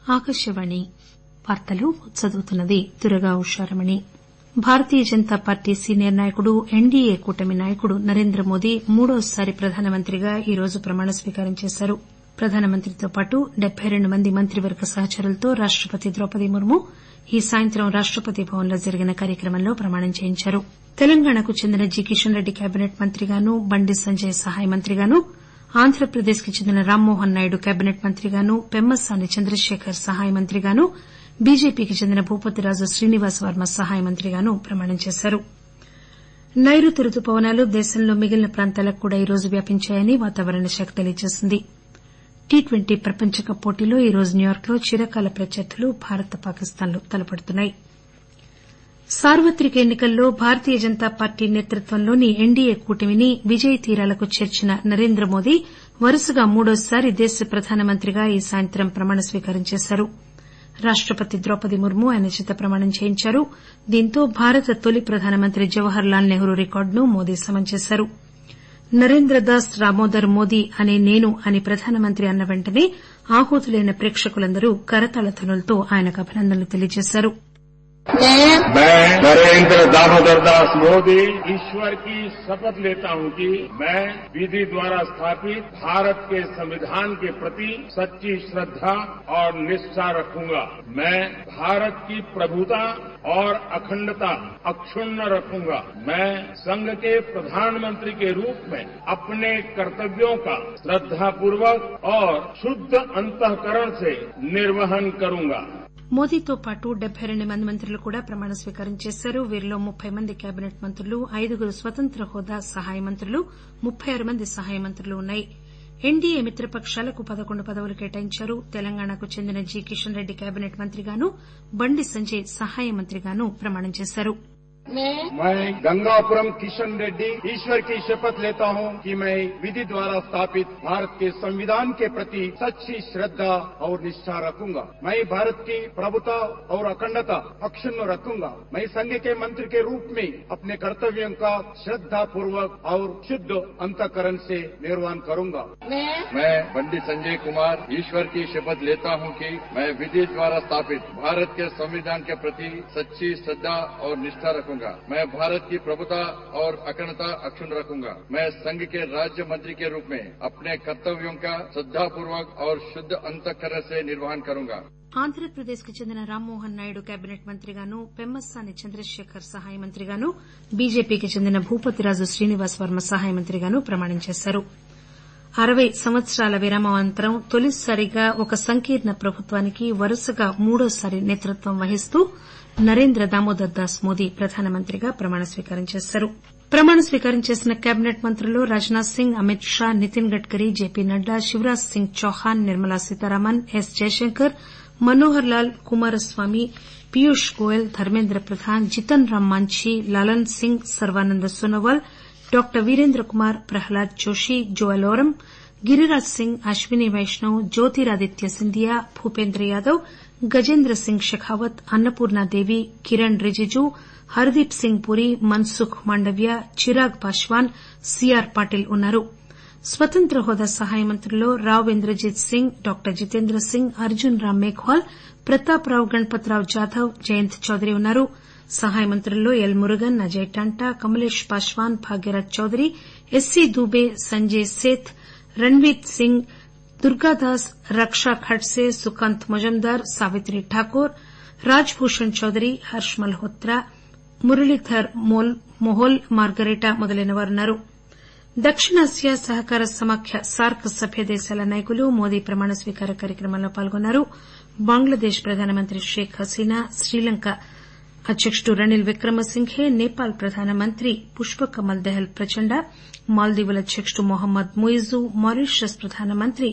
ఆకాశవాణి వార్తలు చదువుతున్నది దుర్గా ఉషారమణి భారతీయ Janata party senior నాయకుడు ఎన్డీఏ కూటమి నాయకుడు నరేంద్రమోదీ మూడోసారి ప్రధానమంత్రిగా ఈరోజు ప్రమాణస్వీకారం చేశారు ప్రధానమంత్రితో పాటు డెబ్బై రెండు మంది మంత్రివర్గ సహచరులతో రాష్టపతి ద్రౌపది ముర్ము ఈ సాయంత్రం రాష్టపతి భవన్లో జరిగిన కార్యక్రమంలో ప్రమాణం చేయించారు తెలంగాణకు చెందిన జి కిషన్ రెడ్డి కేబినెట్ మంత్రిగాను బండి సంజయ్ సహాయ మంత్రిగాను ఆంధ్రప్రదేశ్ కు చెందిన రామ్మోహన్ నాయుడు కేబినెట్ మంత్రిగాను పెమ్మసాని చంద్రశేఖర్ సహాయ మంత్రిగాను బీజేపీకి చెందిన భూపతిరాజు శ్రీనివాస్ వర్మ సహాయ మంత్రిగాను ప్రమాణం చేశారు నైరుతి రుతుపవనాలు దేశంలో మిగిలిన ప్రాంతాలకు కూడా ఈరోజు వ్యాపించాయని వాతావరణ శాఖ తెలియజేసింది టీ ట్వంటీ ప్రపంచ కప్ పోటీలో ఈరోజు న్యూయార్క్ లో చిరకాల ప్రత్యర్థులు భారత్ పాకిస్తాన్లు తలపడుతున్నాయి సార్వత్రిక ఎన్ని కల్లో భారతీయ జనతా పార్టీ నేతృత్వంలోని ఎన్డీఏ కూటమిని విజయ తీరాలకు చేర్చిన నరేంద్రమోదీ వరుసగా మూడోసారి దేశ ప్రధానమంత్రిగా ఈ సాయంత్రం ప్రమాణ స్వీకారం చేశారు రాష్టపతి ద్రౌపది ముర్ము ఆయన చేత ప్రమాణం చేయించారు దీంతో భారత తొలి ప్రధానమంత్రి జవహర్ లాల్ నెహ్రూ రికార్డును మోదీ సమం చేశారు నరేంద్రదాస్ దామోదర్ మోదీ అనే నేను అని ప్రధానమంత్రి అన్న వెంటనే ఆహూతులైన ప్రేక్షకులందరూ కరతాళ ధ్వనులతో ఆయనకు అభినందనలు తెలియజేశారు मैं नरेंद्र दामोदर दास मोदी ईश्वर की शपथ लेता हूं कि मैं विधि द्वारा स्थापित भारत के संविधान के प्रति सच्ची श्रद्धा और निष्ठा रखूंगा मैं भारत की प्रभुता और अखंडता अक्षुण्ण रखूंगा मैं संघ के प्रधानमंत्री के रूप में अपने कर्तव्यों का श्रद्धापूर्वक और शुद्ध अंतकरण से निर्वहन करूंगा మోదీతో పాటు డెబ్బై రెండు మంది మంత్రులు కూడా ప్రమాణ స్వీకారం చేశారు వీరిలో ముప్పై మంది కేబినెట్ మంత్రులు ఐదుగురు స్వతంత్ర హోదా సహాయ మంత్రులు ముప్పై ఆరు మంది సహాయ మంత్రులు ఉన్నాయి ఎన్డీఏ మిత్రపకాలకు పదకొండు పదవులు కేటాయించారు తెలంగాణకు చెందిన జి కిషన్ రెడ్డి కేబినెట్ మంత్రిగాను బండి సంజయ్ సహాయ మంత్రిగాను ప్రమాణం చేశారు मैं गंगापुरम किशन रेड्डी ईश्वर की शपथ लेता हूं कि मैं विधि द्वारा स्थापित भारत के संविधान के प्रति सच्ची श्रद्धा और निष्ठा रखूंगा मैं भारत की प्रभुता और अखंडता अक्षुण्ण रखूंगा मैं संघ के मंत्री के रूप में अपने कर्तव्यों का श्रद्धा पूर्वक और शुद्ध अंतकरण से निर्वहन करूंगा मैं बंडी संजय कुमार ईश्वर की शपथ लेता हूं कि मैं विधि द्वारा स्थापित भारत के संविधान के प्रति सच्ची श्रद्धा और निष्ठा रखूंगा मैं भारत की प्रभुता और अखंडता अक्षुण्ण रखूंगा मैं संघ के राज्य मंत्री के रूप में अपने कर्तव्यों का श्रद्धापूर्वक और शुद्ध अंतकरण से निर्वहन करूंगा ఆంధ్రప్రదేశ్ కు చెందిన రామ్మోహన్ నాయుడు కేబినెట్ మంత్రిగాను పెమ్మసాని చంద్రశేఖర్ సహాయ మంత్రిగాను బీజేపీకి చెందిన భూపతిరాజు శ్రీనివాస్ వర్మ సహాయ మంత్రిగాను ప్రమాణం చేశారు అరవై సంవత్సరాల విరామం అనంతరం తొలిసారిగా ఒక సంకీర్ణ ప్రభుత్వానికి వరుసగా మూడోసారి నేతృత్వం వహిస్తూ నరేంద్ర దామోదర్ దాస్ మోదీ ప్రధానమంత్రిగా ప్రమాణ స్వీకారం చేశారు ప్రమాణ స్వీకారం చేసిన కేబినెట్ మంత్రుల్లో Rajnath Singh Amit Shah Nitin Gadkari JP Nadda Shivraj Singh Chauhan Nirmala Sitharaman yes Jayashankar Manohar Lal Kumaraswamy Piyush Goyal Dharmendra Pradhan Jitan Ram Manjhi Lallan Singh Sarbananda Sonowal doctor Virendra Kumar Prahlad Joshi Joel ఓరం Giriraj Singh Ashwini Vaishnav Jyotiraditya Scindia Bhupendra Yadav Gajendra Singh Shekhawat Annapurnadevi Kiran Rijiju Hardeep Singh పురి మన్సుఖ్ మాండవ్య చిరాగ్ పాశ్వాన్ సీఆర్ పాటిల్ ఉన్నారు స్వతంత్ర హోదా సహాయ మంత్రుల్లో రావ్ ఇంద్రజిత్ సింగ్ డాక్టర్ జితేంద్ర సింగ్ అర్జున్ రామ్ మేఘ్వాల్ ప్రతాప్ రావ్ గణపత్ రావ్ జాదవ్ జయంత్ చౌదరి ఉన్నారు సహాయ మంత్రుల్లో ఎల్ మురుగన్ అజయ్ టాంటా కమలేష్ పాశ్వాన్ భాగ్యరాజ్ చౌదరి ఎస్సీ దూబే సంజయ్ సేథ్ రణ్వీర్ సింగ్ దుర్గాదాస్ రక్షా ఖడ్సే సుకాంత్ మొజుందార్ సావిత్రి ఠాకూర్ రాజ్ భూషణ్ చౌదరి హర్ష్ మల్హోత్రా మురళీధర్ మొహోల్ మార్గరేటా మొదలైన వారున్నారు దక్షిణాసియా సహకార సమాఖ్య సార్క్ సభ్య దేశాల నాయకులు మోదీ ప్రమాణ స్వీకార కార్యక్రమంలో పాల్గొన్నారు బంగ్లాదేశ్ ప్రధానమంత్రి షేక్ హసీనా శ్రీలంక అధ్యకుడు రనిల్ విక్రమసింఘే నేపాల్ ప్రధానమంత్రి పుష్పకమల్ దహల్ ప్రచండ మాల్దీవుల అధ్యకుడు మొహమ్మద్ ముయిజు మారిషస్ ప్రధానమంత్రి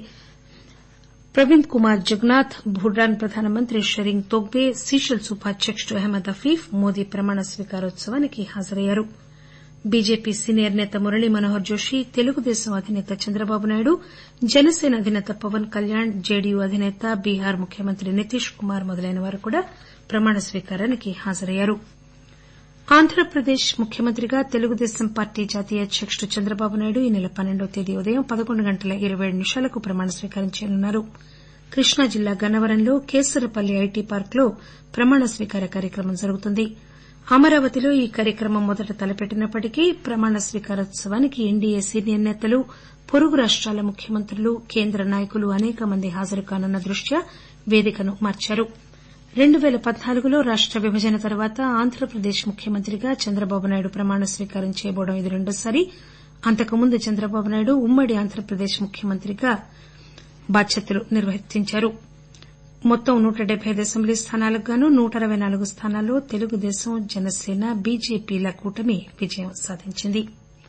ప్రవీంద్ కుమార్ జగన్నాథ్ భూటాన్ ప్రధానమంత్రి షరింగ్ తోగ్బే సీషెల్స్ ఉపాధ్యకుడు అహ్మద్ అఫీఫ్ మోదీ ప్రమాణ స్వీకారోత్సవానికి హాజరయ్యారు బీజేపీ సీనియర్ నేత మురళీ మనోహర్ జోషి తెలుగుదేశం అధినేత చంద్రబాబు నాయుడు జనసేన అధినేత పవన్ కళ్యాణ్ జేడీయూ అధినేత బీహార్ ముఖ్యమంత్రి నితీష్ కుమార్ మొదలైన వారు కూడా ప్రమాణ స్వీకారానికి హాజరయ్యారు ఆంధ్రప్రదేశ్ ముఖ్యమంత్రిగా తెలుగుదేశం పార్టీ జాతీయ అధ్యకుడు చంద్రబాబు నాయుడు ఈ నెల పన్నెండవ తేదీ ఉదయం పదకొండు గంటల ఇరవై ఏడు నిమిషాలకు ప్రమాణ స్వీకారం చేయనున్నారు కృష్ణా జిల్లా గన్నవరంలో కేసరపల్లి ఐటీ పార్కులో ప్రమాణ స్వీకార కార్యక్రమం జరుగుతుంది అమరావతిలో ఈ కార్యక్రమం మొదట తలపెట్టినప్పటికీ ప్రమాణ స్వీకారోత్సవానికి ఎన్డీఏ సీనియర్ నేతలు పొరుగు రాష్టాల ముఖ్యమంత్రులు కేంద్ర నాయకులు అసేక మంది హాజరు కానున్న దృష్ట్యా వేదికను మార్చారు రెండు పేల పద్నాలుగులో రాష్ట విభజన తర్వాత ఆంధ్రప్రదేశ్ ముఖ్యమంత్రిగా చంద్రబాబు నాయుడు ప్రమాణ స్వీకారం చేయబోవడం ఇది రెండోసారి అంతకుముందు చంద్రబాబు నాయుడు ఉమ్మడి ఆంధ్రప్రదేశ్ ముఖ్యమంత్రిగా బాధ్యతలు నిర్వర్తించారు మొత్తం నూట డెబ్బై ఐదు అసెంబ్లీ స్థానాలకు గాను నూట అరవై నాలుగు స్థానాల్లో తెలుగుదేశం జనసేన బీజేపీల కూటమి విజయం సాధించింది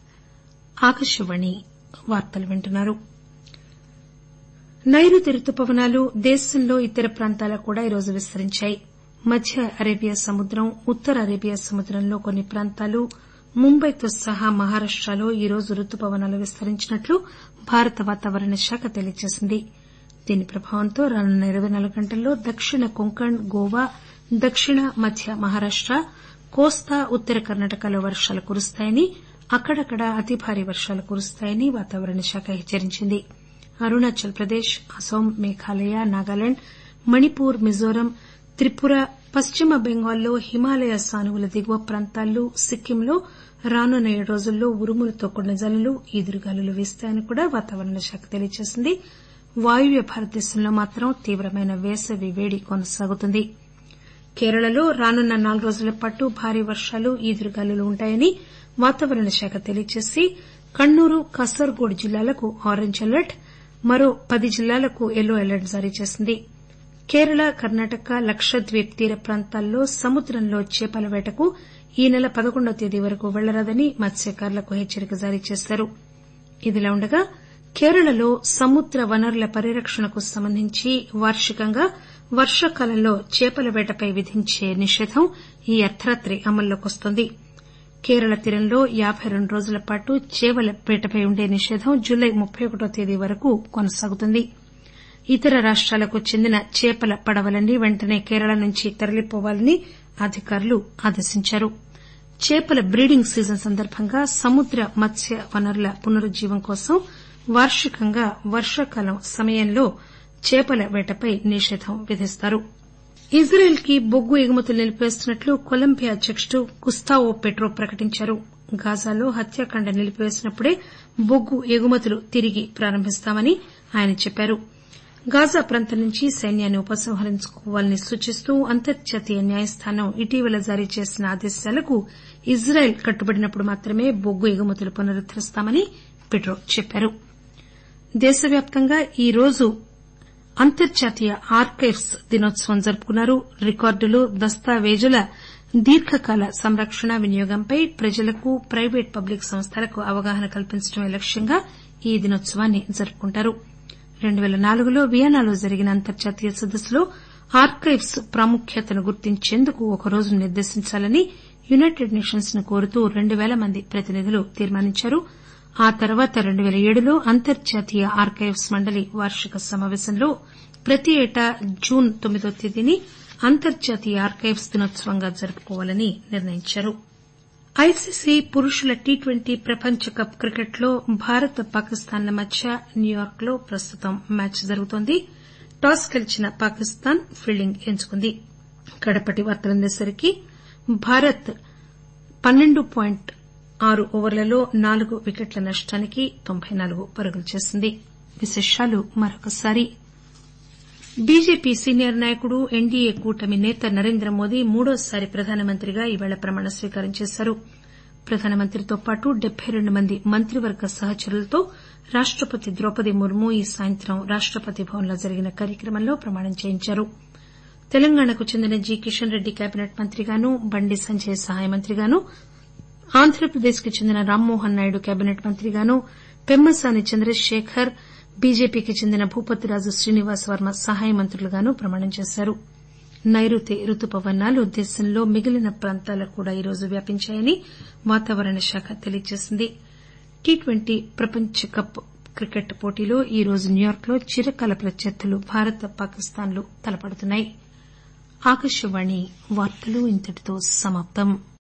నైరుతి రుతుపవనాలు దేశంలో ఇతర ప్రాంతాలకు కూడా ఈరోజు విస్తరించాయి మధ్య అరేబియా సముద్రం ఉత్తర అరేబియా సముద్రంలో కొన్ని ప్రాంతాలు ముంబైతో సహా మహారాష్టలో ఈరోజు రుతుపవనాలు విస్తరించినట్లు భారత వాతావరణ శాఖ తెలియజేసింది దీని ప్రభావంతో రానున్న ఇరవై నాలుగు గంటల్లో దక్షిణ కొంకణ్ గోవా దక్షిణ మధ్య మహారాష్ట కోస్తా ఉత్తర కర్ణాటకలో వర్షాలు కురుస్తాయని అక్కడక్కడా అతి భారీ వర్షాలు కురుస్తాయని వాతావరణ శాఖ హెచ్చరించింది అరుణాచల్ ప్రదేశ్ అస్పాం మేఘాలయ నాగాలాండ్ మణిపూర్ మిజోరాం త్రిపుర పశ్చిమ బెంగాల్లో హిమాలయ సానువుల దిగువ ప్రాంతాలు సిక్కింలో రానున్న ఏడు రోజుల్లో ఉరుములతో కూడిన జల్లులు ఈదురుగాలులు వీస్తాయని కూడా వాతావరణ శాఖ తెలియజేసింది వాయువ్య భారతదేశంలో మాత్రం తీవ్రమైన వేసవి వేడి కొనసాగుతుంది కేరళలో రానున్న నాలుగు రోజుల పాటు భారీ వర్షాలు ఈదురుగాలులు ఉంటాయని వాతావరణ శాఖ తెలియజేసి కన్నూరు కాసర్గోడ్ జిల్లాలకు ఆరెంజ్ అలర్ట్ మరో పది జిల్లాలకు యెల్లో అలర్ట్ జారీ చేసింది కేరళ కర్ణాటక లక్షద్వీప్ తీర ప్రాంతాల్లో సముద్రంలో చేపల వేటకు ఈ నెల పదకొండవ తేదీ వరకు వెళ్లరాదని మత్స్యకారులకు హెచ్చరిక జారీ చేశారు ఇదిలా ఉండగా కేరళలో సముద్ర వనరుల పరిరక్షణకు సంబంధించి వార్షికంగా వర్షాకాలంలో చేపల వేటపై విధించే నిషేధం ఈ అర్దరాత్రి అమల్లోకి వస్తోంది కేరళ తీరంలో యాబై రెండు రోజుల పాటు చేపల వేటపై ఉండే నిషేధం జులై ముప్పై ఒకటో తేదీ వరకు కొనసాగుతుంది ఇతర రాష్టాలకు చెందిన చేపల పడవలన్నీ వెంటనే కేరళ నుంచి తరలిపోవాలని అధికారులు ఆదేశించారు చేపల బ్రీడింగ్ సీజన్ సందర్భంగా సముద్ర మత్స్య వనరుల పునరుజ్జీవం కోసం వార్షికంగా వర్షాకాలం సమయంలో చేపల వేటపై నిషేధం విధిస్తారు ఇజ్రాయెల్ కి బొగ్గు ఎగుమతులు నిలిపివేస్తున్నట్లు కొలంబియా అధ్యకుడు గుస్తావో పెట్రో ప్రకటించారు గాజాలో హత్యాకాండ నిలిపివేసినప్పుడే బొగ్గు ఎగుమతులు తిరిగి ప్రారంభిస్తామని ఆయన చెప్పారు గాజా ప్రాంతం నుంచి సైన్యాన్ని ఉపసంహరించుకోవాలని సూచిస్తూ అంతర్జాతీయ న్యాయస్థానం ఇటీవల జారీ చేసిన ఆదేశాలకు ఇజ్రాయెల్ కట్టుబడినప్పుడు మాత్రమే బొగ్గు ఎగుమతులు పునరుద్దరిస్తామని పెట్రో చెప్పారు దేశవ్యాప్తంగా ఈరోజు అంతర్జాతీయ ఆర్కైవ్స్ దినోత్సవం జరుపుకున్నారు రికార్డులు దస్తావేజుల దీర్ఘకాల సంరక్షణ వినియోగంపై ప్రజలకు ప్రైవేటు పబ్లిక్ సంస్థలకు అవగాహన కల్పించడమే లక్ష్యంగా ఈ దినోత్సవాన్ని జరుపుకుంటారు రెండు పేల నాలుగులో వియన్నాలో జరిగిన అంతర్జాతీయ సదస్సులో ఆర్కైవ్స్ ప్రాముఖ్యతను గుర్తించేందుకు ఒక రోజును నిర్దేశించాలని యునైటెడ్ నేషన్స్ ను కోరుతూ రెండు పేల మంది ప్రతినిధులు తీర్మానించారు ఆ తర్వాత రెండు పేల ఏడులో అంతర్జాతీయ ఆర్కైవ్స్ మండలి వార్షిక సమాపేశంలో ప్రతి ఏటా జూన్ తొమ్మిదో తేదీని అంతర్జాతీయ ఆర్కైవ్స్ దినోత్సవంగా జరుపుకోవాలని నిర్ణయించారు ఐసీసీ పురుషుల టీ ట్వంటీ ప్రపంచ కప్ క్రికెట్లో భారత్ పాకిస్తాన్ ల మధ్య న్యూయార్క్ లో ప్రస్తుతం మ్యాచ్ జరుగుతోంది టాస్ గెలిచిన పాకిస్తాన్ ఫీల్డింగ్ ఎంచుకుంది కడపటి వార్తలందేసరికి భారత్ పన్నెండు పాయింట్ ఆరు ఓవర్లలో నాలుగు వికెట్ల నష్టానికి తొంభై నాలుగు పరుగులు చేసింది బీజేపీ సీనియర్ నాయకుడు ఎన్డీఏ కూటమి నేత నరేంద్రమోదీ మూడోసారి ప్రధానమంత్రిగా ఈరోజు ప్రమాణ స్వీకారం చేశారు ప్రధానమంత్రితో పాటు డెబ్బై రెండు మంది మంత్రివర్గ సహచరులతో రాష్టపతి ద్రౌపది ముర్ము ఈ సాయంత్రం రాష్టపతి భవన్ లో జరిగిన కార్యక్రమంలో ప్రమాణం చేయించారు తెలంగాణకు చెందిన జి కిషన్ రెడ్డి కేబినెట్ మంత్రిగాను బండి సంజయ్ సహాయ మంత్రిగాను ఆంధ్రప్రదేశ్ కు చెందిన రామ్మోహన్ నాయుడు కేబినెట్ మంత్రిగాను పెమ్మసాని చంద్రశేఖర్ బీజేపీకి చెందిన భూపతిరాజు శ్రీనివాస్ వర్మ సహాయ మంత్రులుగాను ప్రమాణం చేశారు నైరుతి రుతుపవనాలు దేశంలో మిగిలిన ప్రాంతాలకు కూడా ఈరోజు వ్యాపించాయని వాతావరణ శాఖ తెలియజేసింది టీ ట్వంటీ ప్రపంచ కప్ క్రికెట్ పోటీలో ఈరోజు న్యూయార్క్ లో చిరకాల ప్రత్యర్థులు భారత్ పాకిస్తాన్ లు తలపడుతున్నాయి